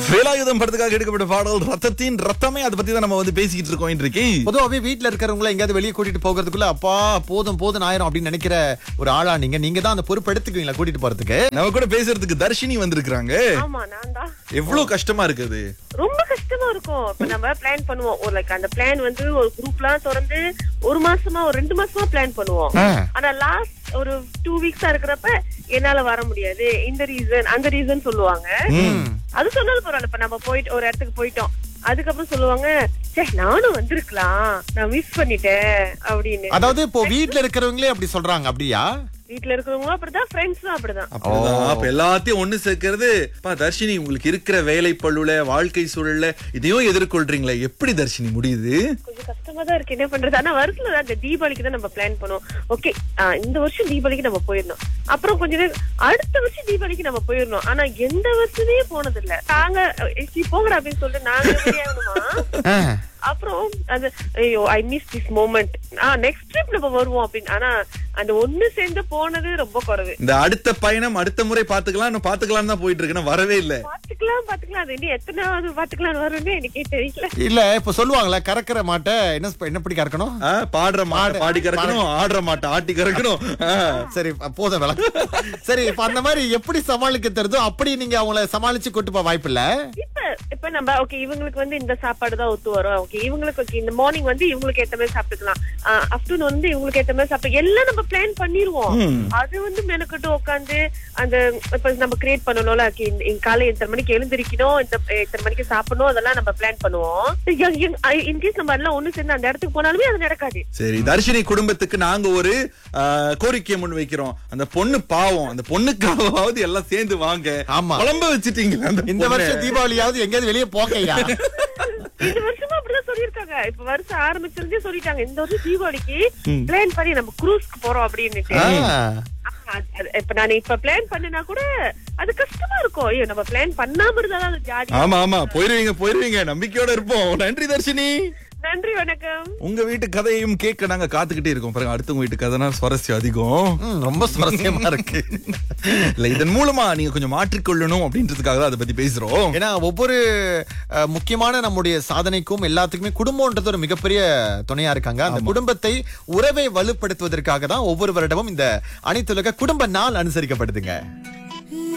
வேலாயுதம் படத்துக்காக எடுக்கப்பட்ட பாடல் ரத்தத்தின் ரத்தமே அதை பத்தி தான் நம்ம வந்து பேசிக்கிட்டு இருக்கோம் இன்றைக்கு பொதுவாகவே வீட்ல இருக்கிறவங்கள எங்கேயாவது வெளியே கூட்டிட்டு போகிறதுக்குள்ள அப்பா போதும் போதும் ஆயிரும் அப்படின்னு நினைக்கிற ஒரு ஆளா நீங்க நீங்க தான் அந்த பொறுப்பு எடுத்துக்குவீங்களா கூட்டிட்டு போறதுக்கு நம்ம கூட பேசுறதுக்கு தர்ஷினி வந்திருக்காங்க ஆமா நான் தான் எவ்வளவு கஷ்டமா இருக்குது ரொம்ப கஷ்டமா இருக்கும் இப்ப நம்ம பிளான் பண்ணுவோம் ஒரு லைக் அந்த பிளான் வந்து ஒரு குரூப்லாம் திறந்து ஒரு மாசமா ஒரு ரெண்டு மாசமா பிளான் பண்ணுவோம் ஆ. ஆனா லாஸ்ட் ஒரு டூ வீக்ஸா இருக்கிறப்ப என்னால வர முடியாது இந்த ரீசன் அந்த ரீசன் சொல்லுவாங்க அது சொன்னாலும் பரவாயில்ல இப்ப நம்ம போயிட்டு ஒரு இடத்துக்கு போயிட்டோம் அதுக்கப்புறம் சொல்லுவாங்க சே நானும் வந்திருக்கலாம் நான் மிஸ் பண்ணிட்டேன் அப்படின்னு அதாவது இப்போ வீட்ல இருக்கிறவங்களே அப்படி சொல்றாங்க அப்படியா வீட்டுல இருக்கிறவங்களும் அப்படிதான் ஃப்ரெண்ட்ஸும் அப்படிதான் அப்படிதான் அப்ப எல்லாத்தையும் ஒண்ணு சேர்க்கறது பா தர்ஷினி உங்களுக்கு இருக்கிற வேலை பழுல வாழ்க்கை சூழல்ல இதையும் எதிர்கொள்றீங்களே எப்படி தர்ஷினி முடியுது கொஞ்சம் கஷ்டமா தான் இருக்கு என்ன பண்றது ஆனா வருஷத்துல தான் இந்த தீபாவளிக்கு தான் நம்ம பிளான் பண்ணுவோம் ஓகே இந்த வருஷம் தீபாவளிக்கு நம்ம போயிடணும் அப்புறம் கொஞ்ச நேரம் அடுத்த வருஷம் தீபாவளிக்கு நம்ம போயிடணும் ஆனா எந்த வருஷமே போனது இல்ல நாங்க "ஏய், நீ போங்கடா அப்படின்னு சொல்லிட்டு நாங்க ready ஆகணுமா ஆ. அப்புறம் அது ஐயோ I miss this moment ah next trip நம்ம வருவோம் அப்படின்னு ஆனா அந்த ஒண்ணு சேர்ந்து போனது ரொம்ப குறைவு இந்த அடுத்த பயணம் அடுத்த முறை பாத்துக்கலாம் நான் பாத்துக்கலாம் தான் போயிட்டு இருக்கேன் வரவே இல்ல பாத்துக்கலாம் பாத்துக்கலாம் அது இன்னும் எத்தனாவது பாத்துக்கலாம் வரும்னு எனக்கே தெரியல இல்ல இப்ப சொல்லுவாங்களே கறக்கிற மாட்டை என்ன ஸ்ப- என்ன பிடி கறக்கணும் ஆ, பாடுற மாட்டை பாடி கறக்கணும் ஆடுற மாட்டை ஆட்டி கறக்கணும் ஆ. சரி போதும் விளக்கு சரி இப்ப அந்த மாதிரி எப்படி சமாளிக்க தெரிஞ்சோ அப்படி நீங்க அவங்கள சமாளிச்சு கூட்டு போக வாய்ப்பு இல்ல இப்ப இப்ப நம்ம ஓகே இவங்களுக்கு வந்து இந்த சாப்பாடு தான் ஒத்து வரும் ஓகே இவங்களுக்கு okay, இந்த மார்னிங் வந்து இவங்களுக்கு ஏத்த மாதிரி சாப்பிட்டுக்கலாம் ஆஃப்டர்நூன் வந்து இவங்களுக்கு ஏத்த மாதிரி சாப்பிட்டு எல்லாம் நம்ம பிளான் பண்ணிருவோம் அது வந்து மெனக்கிட்டு உட்காந்து அந்த இப்ப நம்ம கிரியேட் பண்ணணும்ல okay, இந்த- இந்த காலை இத்தனை மணிக்கு எழுந்திருக்கணும் இந்த இத்தனை மணிக்கு சாப்பிடணும் அதெல்லாம் நம்ம பிளான் பண்ணுவோம் இன்கேஸ் நம்ம எல்லாம் ஒண்ணு சேர்ந்து அந்த இடத்துக்கு போனாலுமே அது நடக்காது சரி தர்ஷினி குடும்பத்துக்கு நாங்க ஒரு ஆ, கோரிக்கையை முன் வைக்கிறோம் அந்த பொண்ணு பாவம் அந்த பொண்ணுக்காவது எல்லாம் சேர்ந்து வாங்க ஆமா. குழம்ப வச்சுட்டீங்களா அந்த இந்த பொண்ணை? வருஷம் தீபாவளியாவது எங்கேயாவது வெளியே போகையா இந்த வருஷமா அப்படிதான் சொல்லிருக்காங்க இப்ப வருஷம் ஆரம்பிச்சிருந்தே சொல்லிட்டாங்க இந்த வருஷம் தீபாவளிக்கு பிளான் பண்ணி நம்ம குரூஸ்க்கு போறோம் அப்படின்னுட்டு ஆ. ஆமா, அது- அது- இப்ப நான் இப்ப பிளான் பண்ணினா கூட அது கஷ்டமா இருக்கும் ஐயோ நம்ம பிளான் பண்ணாம இருந்தாலும் அது ஜாலி ஆமா ஆமா போயிருவீங்க போயிருவீங்க நம்பிக்கையோட இருப்போம் நன்றி தர்ஷினி நன்றி வணக்கம் உங்க வீட்டு கதையும் கேட்க நாங்க காத்துக்கிட்டே இருக்கோம் பாருங்க அடுத்தவங்க வீட்டு கதைனா சுவாரஸ்யம் அதிகம் ம், ரொம்ப சுவாரஸ்யமா இருக்கு இல்ல இதன் மூலமா நீங்க கொஞ்சம் மாற்றிக்கொள்ளணும் அப்படின்றதுக்காக தான் அதை பத்தி பேசுறோம் ஏன்னா ஒவ்வொரு அஹ், முக்கியமான நம்முடைய சாதனைக்கும் எல்லாத்துக்குமே குடும்பம்ன்றது ஒரு மிகப்பெரிய துணையா இருக்காங்க அந்த குடும்பத்தை உறவை வலுப்படுத்துவதற்காக தான் ஒவ்வொரு வருடமும் இந்த அனைத்துலக குடும்ப நாள் அனுசரிக்கப்படுதுங்க